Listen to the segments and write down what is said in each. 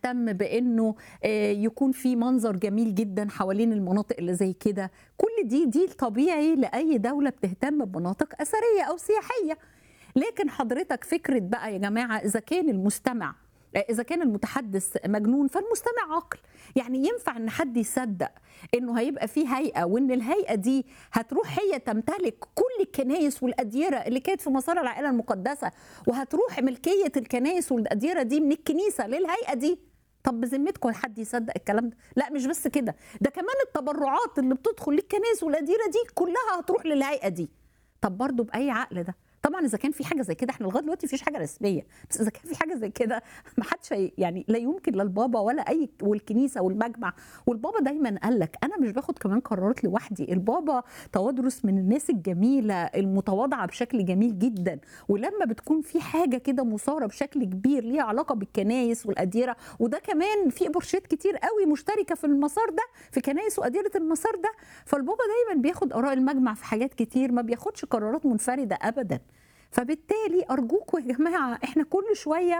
بتهتم بانه آه، يكون في منظر جميل جدا حوالين المناطق اللي زي كده كل دي دي الطبيعي لاي دوله بتهتم بمناطق اثريه او سياحيه لكن حضرتك فكره بقى يا جماعه اذا كان المستمع اذا كان المتحدث مجنون فالمستمع عاقل يعني ينفع ان حد يصدق انه هيبقى في هيئه وان الهيئه دي هتروح هي تمتلك كل الكنائس والاديره اللي كانت في مسار العائله المقدسه وهتروح ملكيه الكنائس والاديره دي من الكنيسه للهيئه دي طب بذمتكم حد يصدق الكلام ده لا مش بس كده ده كمان التبرعات اللي بتدخل للكنائس والاديره دي كلها هتروح للهيئه دي طب برضه باي عقل ده طبعا اذا كان في حاجه زي كده احنا لغايه دلوقتي مفيش حاجه رسميه بس اذا كان في حاجه زي كده ما حدش هي- يعني لا يمكن للبابا ولا اي والكنيسه والمجمع والبابا دايما قال لك انا مش باخد كمان قرارات لوحدي البابا توادرس من الناس الجميله المتواضعه بشكل جميل جدا ولما بتكون في حاجه كده مثاره بشكل كبير ليها علاقه بالكنايس والاديره وده كمان في برشات كتير قوي مشتركه في المسار ده في كنايس واديره المسار ده فالبابا دايما بياخد اراء المجمع في حاجات كتير ما بياخدش قرارات منفرده ابدا فبالتالي ارجوكم يا جماعه احنا كل شويه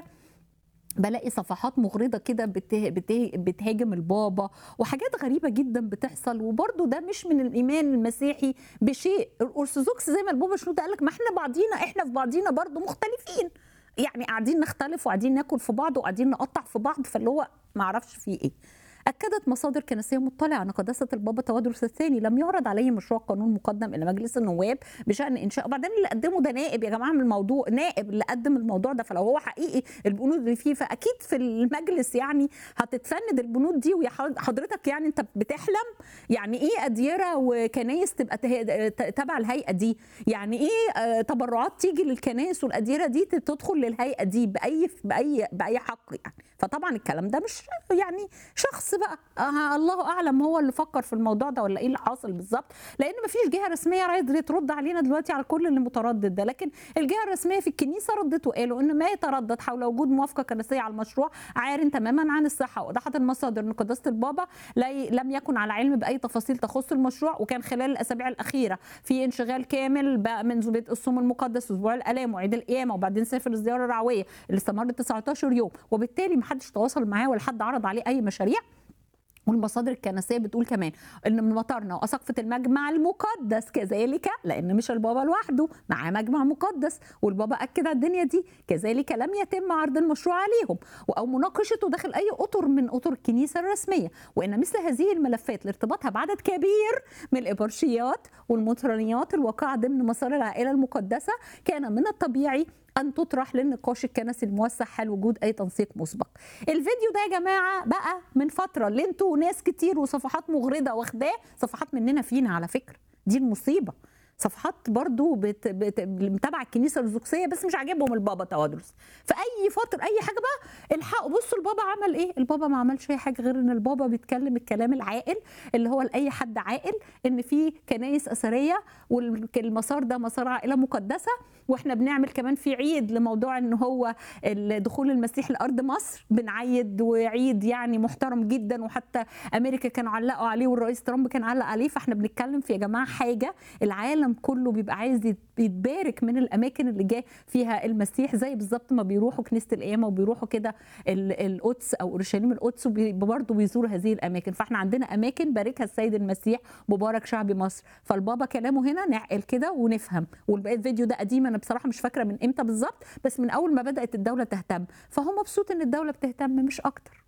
بلاقي صفحات مغرضة كده بته... بته... بتهاجم البابا وحاجات غريبة جدا بتحصل وبرضه ده مش من الإيمان المسيحي بشيء الأرثوذكس زي ما البابا شنودة قال لك ما احنا بعضينا احنا في بعضينا برضه مختلفين يعني قاعدين نختلف وقاعدين ناكل في بعض وقاعدين نقطع في بعض فاللي هو ما اعرفش فيه ايه أكدت مصادر كنسية مطلعة أن قداسة البابا تودرس الثاني لم يعرض عليه مشروع قانون مقدم إلى مجلس النواب بشأن إنشاء وبعدين اللي قدمه ده نائب يا جماعة من الموضوع نائب اللي قدم الموضوع ده فلو هو حقيقي البنود اللي فيه فأكيد في المجلس يعني هتتفند البنود دي وحضرتك يعني أنت بتحلم يعني إيه أديرة وكنايس تبقى ته- تبع الهيئة دي يعني إيه آه، تبرعات تيجي للكنائس والأديرة دي تدخل للهيئة دي بأي بأي بأي حق يعني فطبعا الكلام ده مش يعني شخص بقى آه الله اعلم هو اللي فكر في الموضوع ده ولا ايه اللي حاصل بالظبط لان مفيش جهه رسميه رايد ترد علينا دلوقتي على كل اللي متردد ده لكن الجهه الرسميه في الكنيسه ردت وقالوا ان ما يتردد حول وجود موافقه كنسيه على المشروع عار تماما عن الصحه واوضحت المصادر ان قداسه البابا لا ي- لم يكن على علم باي تفاصيل تخص المشروع وكان خلال الاسابيع الاخيره في انشغال كامل بقى منذ بدء الصوم المقدس اسبوع الالام وعيد القيامه وبعدين سافر الزياره الرعويه اللي استمرت 19 يوم وبالتالي محدش تواصل معاه ولا حد عرض عليه اي مشاريع والمصادر الكنسيه بتقول كمان ان من مطارنا وسقفه المجمع المقدس كذلك لان مش البابا لوحده معاه مجمع مقدس والبابا اكد على الدنيا دي كذلك لم يتم عرض المشروع عليهم او مناقشته داخل اي اطر من اطر الكنيسه الرسميه وان مثل هذه الملفات لارتباطها بعدد كبير من الابرشيات والمطرانيات الواقعه ضمن مسار العائله المقدسه كان من الطبيعي ان تطرح للنقاش الكنسي الموسع حال وجود اي تنسيق مسبق. الفيديو ده يا جماعه بقى من فتره اللي انتوا ناس كتير وصفحات مغرضه واخداه صفحات مننا فينا على فكره دي المصيبه. صفحات برضو بت... بت... متابعه الكنيسه الارثوذكسيه بس مش عاجبهم البابا توادرس فاي فتره اي حاجه بقى الحقوا بصوا البابا عمل ايه البابا ما عملش اي حاجه غير ان البابا بيتكلم الكلام العاقل اللي هو لاي حد عاقل ان في كنايس اثريه والمسار ده مسار عائله مقدسه واحنا بنعمل كمان في عيد لموضوع ان هو دخول المسيح لارض مصر بنعيد وعيد يعني محترم جدا وحتى امريكا كانوا علقوا عليه والرئيس ترامب كان علق عليه فاحنا بنتكلم في يا جماعه حاجه العالم كله بيبقى عايز يت- يتبارك من الاماكن اللي جه فيها المسيح زي بالظبط ما بيروحوا كنيسه القيامه وبيروحوا كده ال- القدس او اورشليم القدس وبرضه بيزوروا هذه الاماكن فاحنا عندنا اماكن باركها السيد المسيح مبارك شعب مصر فالبابا كلامه هنا نعقل كده ونفهم والباقي الفيديو ده قديم انا بصراحه مش فاكره من امتى بالظبط بس من اول ما بدات الدوله تهتم فهو مبسوط ان الدوله بتهتم مش اكتر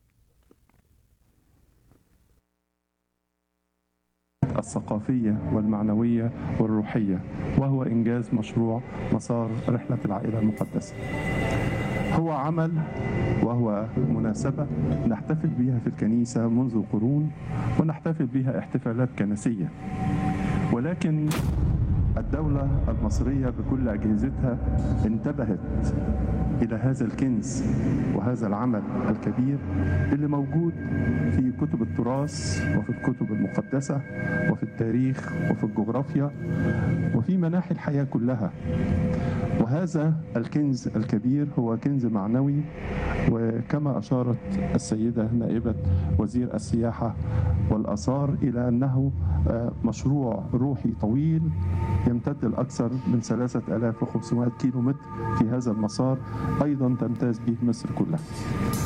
الثقافية والمعنوية والروحية وهو إنجاز مشروع مسار رحلة العائلة المقدسة هو عمل وهو مناسبة نحتفل بها في الكنيسة منذ قرون ونحتفل بها احتفالات كنسية ولكن الدولة المصرية بكل أجهزتها انتبهت إلى هذا الكنز وهذا العمل الكبير اللي موجود في كتب التراث وفي الكتب المقدسة وفي التاريخ وفي الجغرافيا وفي مناحي الحياة كلها وهذا الكنز الكبير هو كنز معنوي وكما أشارت السيدة نائبة وزير السياحة والآثار إلى أنه آه، مشروع روحي طويل يمتد لأكثر من 3500 كيلو متر في هذا المسار أيضا تمتاز به مصر كلها